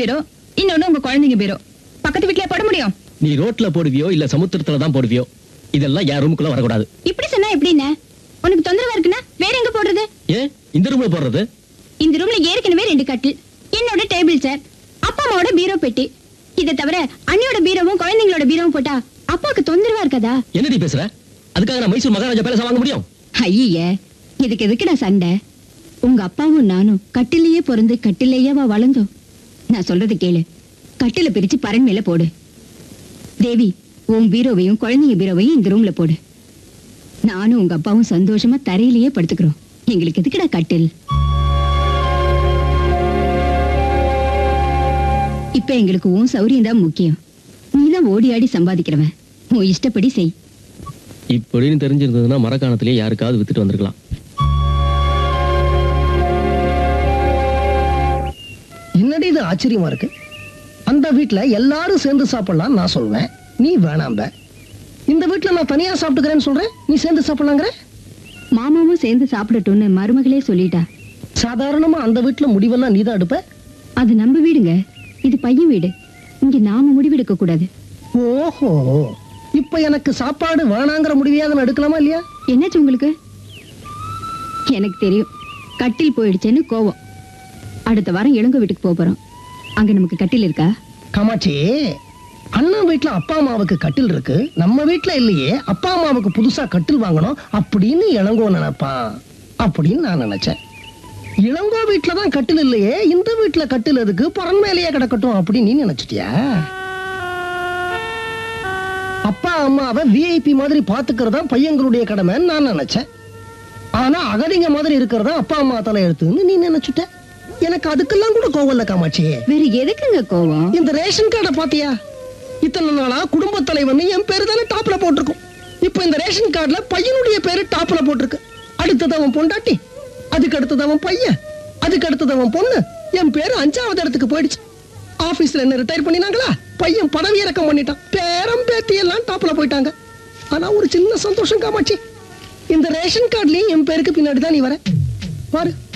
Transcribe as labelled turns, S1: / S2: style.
S1: பீரோ இன்னொன்னு உங்க குழந்தைங்க பீரோ பக்கத்து வீட்லயே போட முடியும்
S2: நீ ரோட்ல போடுவியோ இல்ல சமுத்திரத்துல தான் போடுவியோ இதெல்லாம் என் ரூமுக்குள்ள வரக்கூடாது
S1: இப்படி சொன்னா எப்படின்னு உனக்கு தொந்தரவா இருக்குன்னா வேற எங்க போடுறது
S2: ஏன் இந்த ரூம்ல போடுறது
S1: இந்த ரூம்ல ஏற்கனவே ரெண்டு கட்டில் என்னோட டேபிள் சார் அப்பா அம்மாவோட பீரோ பெட்டி இதை தவிர அண்ணியோட பீரோவும் குழந்தைங்களோட பீரோவும் போட்டா அப்பாவுக்கு தொந்தரவா இருக்காதா
S2: என்னடி பேசுற அதுக்காக நான் மைசூர் மகாராஜா பேலஸ் வாங்க முடியும்
S1: ஐய இதுக்கு எதுக்குடா சண்டை உங்க அப்பாவும் நானும் கட்டிலேயே பிறந்து கட்டிலேயேவா வளர்ந்தோம் நான் சொல்றது கேளு கட்டில பிரிச்சு பரண் மேல போடு தேவி உன் பீரோவையும் குழந்தைங்க பீரோவையும் இந்த ரூம்ல போடு நானும் உங்க அப்பாவும் சந்தோஷமா தரையிலேயே படுத்துக்கிறோம் எங்களுக்கு எதுக்குடா கட்டில் இப்ப எங்களுக்கு உன் சௌரியம் தான் முக்கியம் நீதான் ஓடி ஆடி சம்பாதிக்கிறவன் உன் இஷ்டப்படி செய்
S2: இப்படின்னு தெரிஞ்சிருந்ததுன்னா மரக்காணத்திலேயே யாருக்காவது வித்துட்டு வந்திருக்கலாம்
S3: என்னடி இது ஆச்சரியமா இருக்கு அந்த வீட்ல எல்லாரும் சேர்ந்து சாப்பிடலாம் நான் சொல்வேன் நீ வேணாம்ப இந்த வீட்ல நான் தனியா சாப்பிட்டுக்கிறேன்னு சொல்றேன் நீ சேர்ந்து சாப்பிடலாங்கிற
S1: மாமாவும் சேர்ந்து சாப்பிடட்டும்னு மருமகளே சொல்லிட்டா
S3: சாதாரணமா அந்த வீட்ல முடிவெல்லாம் நீதான் எடுப்ப
S1: அது நம்ம வீடுங்க இது பையன் வீடு இங்க நாம முடிவெடுக்க கூடாது
S3: ஓஹோ இப்ப எனக்கு சாப்பாடு வேணாங்கிற முடிவையாவது நான் எடுக்கலாமா இல்லையா
S1: என்னாச்சு உங்களுக்கு எனக்கு தெரியும் கட்டில் போயிடுச்சேன்னு கோவம் அடுத்த வாரம் இளங்கோ வீட்டுக்கு போக போறோம் அங்க நமக்கு கட்டில் இருக்கா
S3: காமாட்சி அண்ணன் வீட்ல அப்பா அம்மாவுக்கு கட்டில் இருக்கு நம்ம வீட்ல இல்லையே அப்பா அம்மாவுக்கு புதுசா கட்டில் வாங்கணும் அப்படின்னு இளங்கோ நினைப்பான் அப்படின்னு நான் நினைச்சேன் இளங்கோ வீட்ல தான் கட்டில் இல்லையே இந்த வீட்ல கட்டில் எதுக்கு பரன் மேலேயே கிடக்கட்டும் அப்படின்னு நீ நினைச்சிட்டியா அப்பா அம்மாவை விஐபி மாதிரி பாத்துக்கிறதா பையங்களுடைய கடமைன்னு நான் நினைச்சேன் ஆனா அகதிங்க மாதிரி இருக்கிறதா அப்பா அம்மா தலை எழுத்துன்னு நீ நினைச்சுட்ட எனக்கு அதுக்கெல்லாம் கூட கோவம் இல்ல காமாட்சி
S1: வேற எதுக்குங்க கோவம்
S3: இந்த ரேஷன் கார்டை பாத்தியா இத்தனை நாளா குடும்ப தலைவன் என் பேரு தானே டாப்ல போட்டிருக்கும் இப்போ இந்த ரேஷன் கார்டுல பையனுடைய பேரு டாப்ல போட்டிருக்கு அடுத்தது அவன் பொண்டாட்டி அதுக்கு அடுத்தது அவன் பையன் அதுக்கு அடுத்தது அவன் பொண்ணு என் பேரு அஞ்சாவது இடத்துக்கு போயிடுச்சு ஆபீஸ்ல என்ன ரிட்டையர் பண்ணினாங்களா பையன் பதவி இறக்கம் பண்ணிட்டான் பேரம் பேத்தி எல்லாம் டாப்ல போயிட்டாங்க ஆனா ஒரு சின்ன சந்தோஷம் காமாட்சி இந்த ரேஷன் கார்டுலயும் என் பேருக்கு பின்னாடி தான் நீ வர பாரு